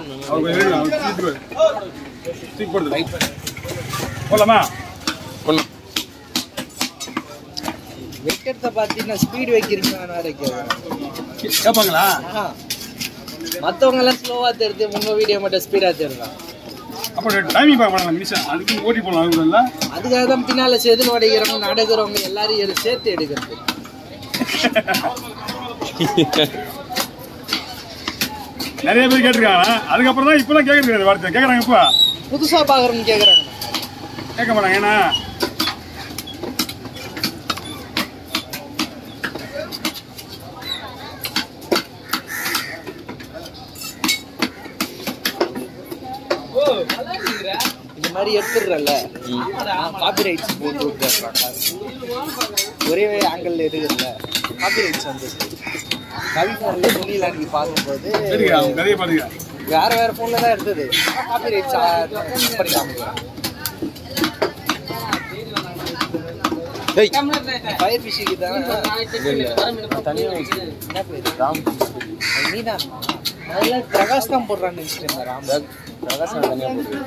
அவர் கொஞ்சம் வேணும் அவர் தூக்கி தூக்கி போடுது போடலாமா ஒன்றும் வைக்கிறத பார்த்தீங்கன்னா ஸ்பீடு வைக்கிறீங்கன்னு வேற கேட்குறேன் கேட்பாங்களா மற்றவங்க எல்லாம் ஸ்லோவா தெரியுது உங்க வீடியோ மட்டும் ஸ்பீடா தெரியும் அப்போ டைமிங் பார்க்க மாட்டாங்க நிமிஷம் அதுக்கு ஓட்டி போடலாம் அதுக்குள்ள அதுக்காக தான் பின்னால செதில் உடைக்கிறவங்க நடக்கிறவங்க எல்லாரும் எடு- சேர்த்து எடுக்கிறது நிறைய பேர் கேட்டிருக்காங்க அதுக்கப்புறம் தான் இப்பெல்லாம் கேட்கறது கிடையாது வார்த்தை கேட்குறாங்க இப்போ புதுசா பாக்குறவங்க கேக்குறாங்க கேட்க மாட்டாங்க ஏன்னா இந்த மாதிரி எடுத்துடுறல காப்பி ரைட்ஸ் போட்டு விட்டுறாங்க ஒரே ஆங்கிள் எடுக்கிறல காப்பி ரைட்ஸ் வந்து கவி ஃபோன்ல துணியில அன்னைக்கு பார்க்கும்போது சரிங்க அவங்க கதையை பாருங்க வேற வேற போன்ல தான் எடுத்தது காப்பி ரைட்ஸ் பண்ணி காமிக்கிறேன் டேய் ஃபயர் ஃபிஷிக்கு தான் தனியாக என்ன பேரு ராம் அது நீதான் அதெல்லாம் பிரகாஷ் தான் போடுறான்னு நினைச்சிட்டேன் ராம் பிரகாசம் தனியாக போகுது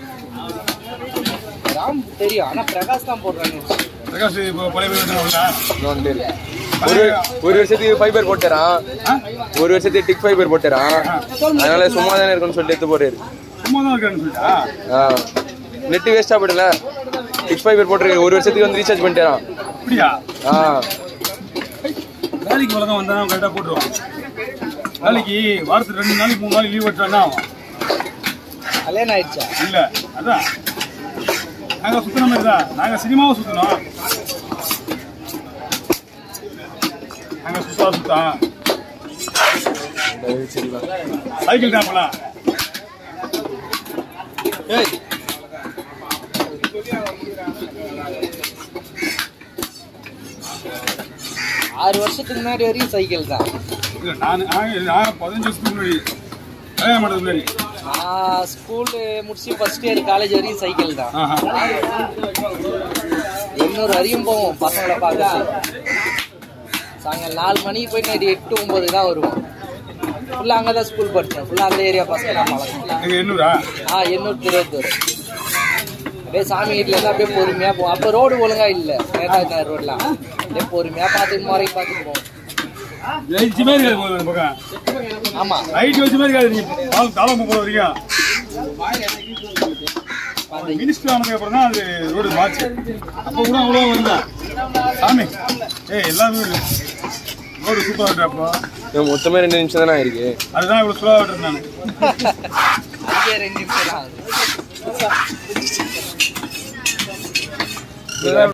ராம் தெரியும் ஆனா பிரகாஷ் தான் போடுறான்னு நினைச்சிட்டேன் பிரகாஷ் இப்போ பழைய பேர் வந்து இன்னொன்று பேர் ஒரு ஒரு வருஷத்துக்கு ஃபைபர் போட்டுறான் ஒரு வருஷத்துக்கு டிக் ஃபைபர் போட்டுறான் அதனால சும்மா தானே இருக்குன்னு சொல்லிட்டு எடுத்து போறாரு சும்மா தான் இருக்காருன்னு சொல்லிட்டா நெட் வேஸ்டா போயிடல டிக் ஃபைபர் போட்டுருக்கு ஒரு வருஷத்துக்கு வந்து ரீசார்ஜ் பண்ணிட்டான் அப்படியா ஆ வேலைக்கு வழக்கம் வந்தா கரெக்டாக போட்டுருவான் வேலைக்கு வாரத்துக்கு ரெண்டு நாளைக்கு மூணு நாளைக்கு லீவ் விட்டுறாங்கன்னா ஆகும் கல்யாணம் ஆயிடுச்சா இல்லை அதான் நாங்கள் சுற்றின மாதிரி தான் நாங்கள் சினிமாவை சுற்றினோம் நாங்கள் சுத்தா சுத்தா சைக்கிள் தான் போலாம் ஏய் ஆறு வருஷத்துக்கு முன்னாடி வரையும் சைக்கிள் தான் இல்லை நான் நான் நான் பதினஞ்சு வருஷத்துக்கு முன்னாடி கல்யாணம் பண்ணுறது முன்னாடி நான் ஸ்கூலு முடிச்சு ஃபர்ஸ்ட் இயர் காலேஜ் வரையும் சைக்கிள் தான் ஆஹா எண்ணூறு வரையும் போவோம் பசங்களை பார்க்க சாயங்காலம் நாலு மணிக்கு போய் நைட்டு எட்டு ஒம்பது தான் வருவோம் ஃபுல்லாக அங்கே தான் ஸ்கூல் படித்தேன் ஃபுல்லாக அந்த ஏரியா பசங்க தான் பழக்கம் எங்கள் எண்ணூரா ஆ எண்ணூறு திருவத்தூர் அப்படியே சாமி வீட்டிலேருந்து அப்படியே பொறுமையாக போவோம் அப்போ ரோடு ஒழுங்கா இல்லை நேதாஜி நகர் ரோட்லாம் அப்படியே பொறுமையாக பார்த்துட்டு முறைக்கு பார்த்துட்டு போவோம் லைட் மாதிரி இருக்காது போகுது அந்த பக்கம் ஆமாம் லைட் வச்ச மாதிரி இருக்காது நீ காலம் காலம் போகிற வரைக்கும் அந்த மினிஸ்டர் ஆனதுக்கு அப்புறம் தான் அது ரோடு மாச்சு அப்போ கூட அவ்வளோ வந்தா சாமி ஏய் எல்லாமே ரோடு சூப்பராக விட்டுறப்போ இவன் மொத்தமே ரெண்டு நிமிஷம் தானே இருக்கு அதுதான் இவ்வளோ ஸ்லோவாக விட்டுறேன் நான் அங்கேயே ரெண்டு நிமிஷம் தான் ஆகுது.